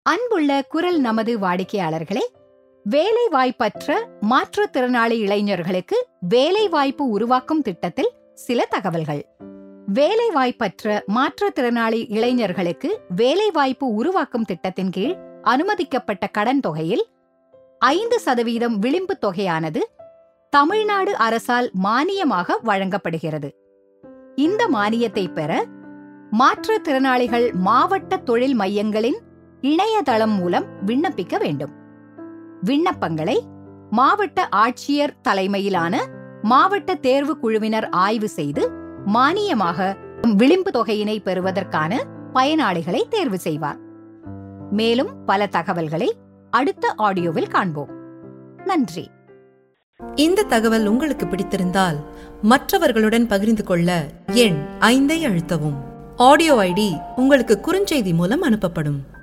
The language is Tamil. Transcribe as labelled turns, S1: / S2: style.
S1: அன்புள்ள குரல் நமது வாடிக்கையாளர்களே வேலைவாய்ப்பற்ற மாற்றுத்திறனாளி இளைஞர்களுக்கு வேலைவாய்ப்பு உருவாக்கும் திட்டத்தில் சில தகவல்கள் வேலைவாய்ப்பற்ற மாற்றுத்திறனாளி இளைஞர்களுக்கு வேலைவாய்ப்பு உருவாக்கும் திட்டத்தின் கீழ் அனுமதிக்கப்பட்ட கடன் தொகையில் ஐந்து சதவீதம் விளிம்பு தொகையானது தமிழ்நாடு அரசால் மானியமாக வழங்கப்படுகிறது இந்த மானியத்தை பெற மாற்றுத்திறனாளிகள் மாவட்ட தொழில் மையங்களின் இணையதளம் மூலம் விண்ணப்பிக்க வேண்டும் விண்ணப்பங்களை மாவட்ட ஆட்சியர் தலைமையிலான மாவட்ட தேர்வு குழுவினர் ஆய்வு செய்து மானியமாக விளிம்பு தொகையினை பெறுவதற்கான பயனாளிகளை தேர்வு செய்வார் மேலும் பல தகவல்களை அடுத்த ஆடியோவில் காண்போம் நன்றி
S2: இந்த தகவல் உங்களுக்கு பிடித்திருந்தால் மற்றவர்களுடன் பகிர்ந்து கொள்ள எண் ஐந்தை அழுத்தவும் ஆடியோ ஐடி உங்களுக்கு குறுஞ்செய்தி மூலம் அனுப்பப்படும்